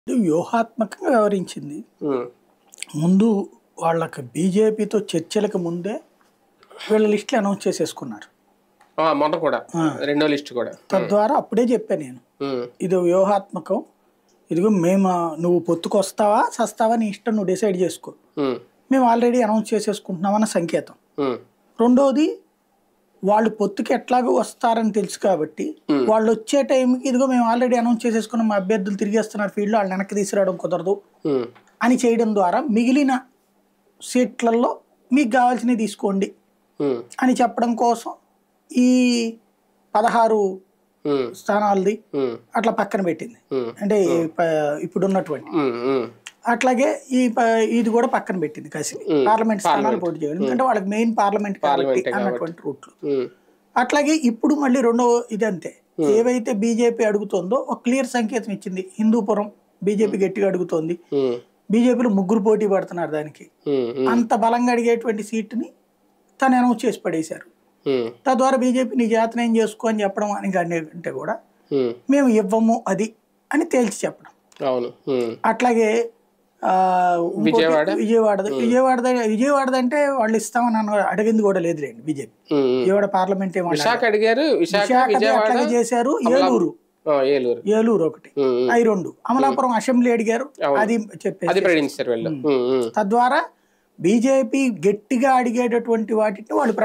వ్యూహాత్మకంగా వ్యవహరించింది ఉమ్, ముందు వాళ్ళకి బీజేపీతో చర్చలకు ముందే వీళ్ళ లిస్టులు అనౌన్స్ చేసేసుకున్నారు ఆ, మొన్న కూడా రెండో లిస్ట్ కూడా తద్వారా అప్పుడే చెప్పాను నేను ఉమ్, ఇది వ్యూహాత్మకం ఇదిగో మేము నువ్వు పొత్తుకు వస్తావా సస్తావా నీ ఇష్టం నువ్వు డిసైడ్ చేసుకో ఉమ్, మేము ఆల్రెడీ అనౌన్స్ చేసేసుకుంటున్నామన్న సంకేతం ఉమ్, రెండోది వాళ్ళు పొత్తుకి ఎట్లాగో వస్తారని తెలుసు కాబట్టి వాళ్ళు వచ్చే టైంకి ఇదిగో మేము ఆల్రెడీ అనౌన్స్ చేసేసుకున్నాం మా అభ్యర్థులు తిరిగేస్తున్నారు ఫీల్డ్లో వాళ్ళు వెనక్కి తీసుకురావడం కుదరదు ఉమ్, అని చేయడం ద్వారా మిగిలిన సీట్లలో మీకు కావాల్సినవి తీసుకోండి ఉమ్, అని చెప్పడం కోసం ఈ పదహారు ఉమ్, స్థానాలది ఉమ్, అట్లా పక్కన పెట్టింది ఉమ్, అంటే ప- ఇప్పుడు ఉన్నటువంటి ఉమ్, ఉమ్, అట్లాగే అట్లాగే ఈ ప- ఇది కూడా పక్కన పెట్టింది కసి పార్లమెంట్ స్థానాలు పోటీ చేయాలి ఎందుకంటే వాళ్ళకి మెయిన్ పార్లమెంట్ కాబట్టి పార్లమెంటే అన్నటువంటి రూట్లు ఉమ్, అట్లాగే ఇప్పుడు మళ్ళీ రెండో ఇది అంతే ఏవైతే బీజేపీ అడుగుతోందో ఒక క్లియర్ సంకేతం ఇచ్చింది హిందూపురం బీజేపీ గట్టిగా అడుగుతోంది ఉమ్, బీజేపీలో ముగ్గురు పోటీ పడుతున్నారు దానికి ఉమ్, ఉమ్, అంత బలంగా అడిగేటువంటి సీటుని తను అనౌన్స్ చేసి పడేశారు ఉమ్, తద్వారా బీజేపీ నీ జాతనేం చేసుకో అని చెప్పడం అని అంటే కూడా ఉమ్, మేము ఇవ్వము అది అని తేల్చి చెప్పడం అవును ఉమ్, అట్లాగే ఆ, ఇంకోటి విజయవాడ? విజయవాడ విజయవాడ విజయవాడ అంటే వాళ్ళు ఇస్తామని అన్న అడిగింది కూడా లేదులేండి BJP um, um. Vijayawada parliament ఏమన్నా విశాఖ అడిగారు విశాఖ విశాఖది విజయవాడ అట్లాగే చేశారు ఏలూరు ఆ, ఏలూరు ఏలూరు ఒకటి ఉమ్, ఉమ్. అవి రెండు అమలాపురం అసెంబ్లీ అడిగారు అది చెప్పేసి అది ప్రకటించారు వీళ్ళు ఉమ్, ఉమ్. తద్వారా బీజేపీ గట్టిగా అడిగేటటువంటి వాటిని వాళ్ళు